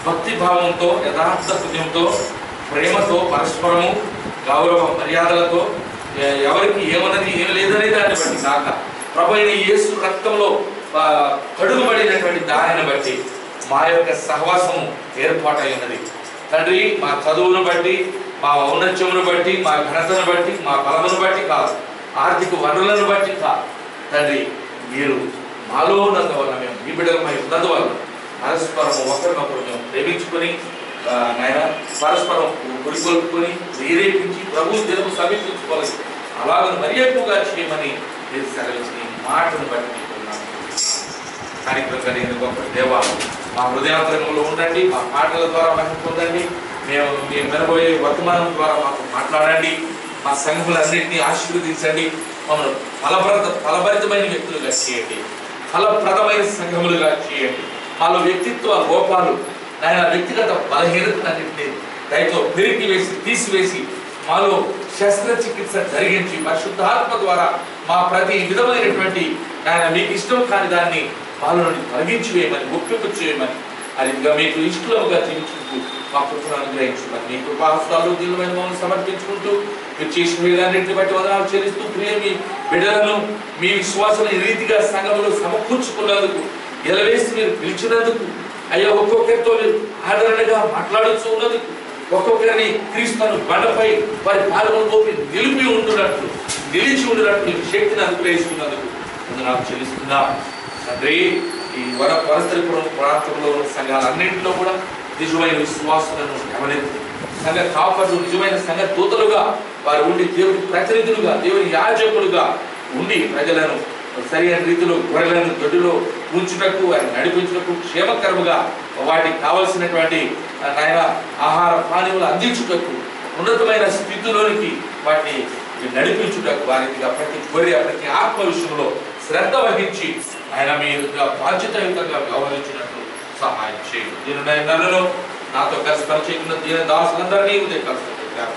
భక్తి భావంతో యథార్థ హృదయంతో ప్రేమతో పరస్పరము గౌరవ మర్యాదలతో ఎ- ఎవరికి ఏమన్నది ఏం లేదనే దాన్ని బట్టి కాక ప్రభు అయిన యేసు రక్తంలో ఆ, కడుగుబడినటువంటి దానిని బట్టి మా యొక్క సహవాసము ఏర్పాటై ఉన్నది తండ్రి మా చదువును బట్టి మా ఔన్నత్యమును బట్టి మా ఘనతను బట్టి మా బలమును బట్టి కాదు ఆర్థిక వనరులను బట్టి కాదు తండ్రి మీరు మాలో ఉన్నంత వల్ల మేము మీ బిడ్డలమై ఉన్నందు వల్ల పరస్పరం ఒకరినొకరు మేము ప్రేమించుకొని ఆ, నాయన పరస్పరం కొడుకొల్పుకొని ప్రేరేపించి ప్రభు దినము సమీపించుకోవాలి అలాగ మరి ఎక్కువగా చేయమని మీరు సెలవించిన ఈ మాటను బట్టి మీకు ఉన్నాను. కార్యక్రమంగా నేను గొప్ప దేవ మా హృదయాంతరంలో ఉండండి మా మాటల ద్వారా మహిమ పొందండి మేము మేము వినబోయే వర్తమానం ద్వారా మాకు మాట్లాడండి మా సంఘములన్నింటినీ ఆశీర్వదించండి మమ్మల్ని ఫలప్రద ఫలభరితమైన వ్యక్తులుగా చేయండి ఫలప్రదమైన సంఘములుగా చేయండి మాలో వ్యక్తిత్వ లోపాలు ఆయన వ్యక్తిగత బలహీనతలన్నింటినీ దయతో పెరిగి వేసి తీసివేసి మాలో శస్త్రచికిత్స జరిగించి పరిశుద్ధాత్మ ద్వారా మా ప్రతి విధమైనటువంటి ఆయన మీకు ఇష్టం కాని దాన్ని మాలో నుండి తొలగించి వేయమని ఒప్పింపు చేయమని అది ఇంకా మీకు ఇష్టముగా జీవించుకుంటూ మా కృపను అనుగ్రహించమని మీ కృపాహస్తాలు దీనిమైన మమ్మల్ని సమర్పించుకుంటూ మీరు చేసిన వీళ్ళన్నింటిని బట్టి వదనాలు చెల్లిస్తూ ప్రియ మీ బిడ్డలను మీ విశ్వాసం ఈ రీతిగా సంఘంలో సమకూర్చుకున్నందుకు ఎలవేసి మీరు పిలిచినందుకు అయ్యా ఒక్కొక్కరితో మీరు ఆదరణగా మాట్లాడుతూ ఉన్నందుకు ఒక్కొక్కరిని క్రీస్తును బండపై వారి పాదములు మోపి నిలిపి ఉండునట్లు నిలిచి ఉండినట్లు మీకు శక్తిని అనుగ్రహిస్తున్నందుకు నాకు చెల్లిస్తున్నా తండ్రి ఈ వన వనస్థలిపురం ప్రాంతంలో ఉన్న సంఘాలన్నింటిలో కూడా నిజమైన విశ్వాసాలను గమనించి సంఘ కాపర్లు నిజమైన సంఘ దూతలుగా వారు ఉండి దేవుడి ప్రతినిధులుగా దేవుని యాజకులుగా ఉండి ప్రజలను సరైన రీతిలో గొర్రెలను దొడ్డిలో ఉంచుటకు వారిని నడిపించుటకు క్షేమకరముగా వాటికి కావలసినటువంటి ఆ, నాయన ఆహార పానీయాలు అందించుటకు ఉన్నతమైన స్థితిలోనికి వాటిని నడిపించుటకు వారికి ప్రతి గొర్రె ప్రతి ఆత్మ విషయంలో శ్రద్ధ వహించి ఆయన మీ బాధ్యతాయుతంగా వ్యవహరించినట్లు సహాయం చేయండి దీని నన్ను నాతో కలిసి పనిచేయకుండా దీని దాసులందరినీ ఉదయపరుస్తారు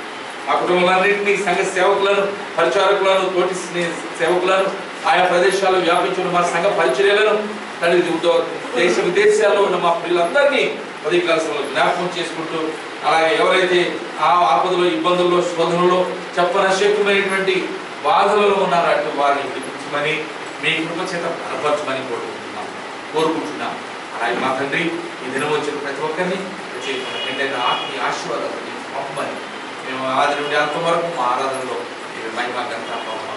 మా కుటుంబాలన్నింటినీ సంఘ సేవకులను పరిచారకులను తోటి స్నే- సేవకులను ఆయా ప్రదేశాల్లో వ్యాపించిన మా సంఘ పరిచర్యలను తండ్రి దో- దేశ విదేశాల్లో ఉన్న మా పిల్లలందరినీ పది క్లాసులో జ్ఞాపకం చేసుకుంటూ అలాగే ఎవరైతే ఆ ఆపదలో ఇబ్బందుల్లో శోధనలో చెప్పనశక్యమైనటువంటి బాధలలో ఉన్నారో అటు వారిని విడిపించమని మీ కృప చేత బలపరచమని కోరుకుంటున్నాం కోరుకుంటున్నాం అలాగే మా తండ్రి ఈ దినం వచ్చిన ప్రతి ఒక్కరిని ప్రత్యేకమైన నిండైన ఆత్మీయ ఆశీర్వాదాలు మీకు పంపమని మేము ఆది నుండి అంత వరకు మా ఆరాధనలో మీరు మహిమ గంట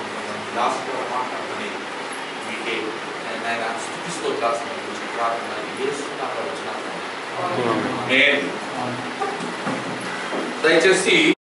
దాసుతో మాట్లాడుకొని మీకే ఆయన స్థుతిస్తూ రాసిన ప్రార్థన చేస్తున్నాను వచ్చిన దయచేసి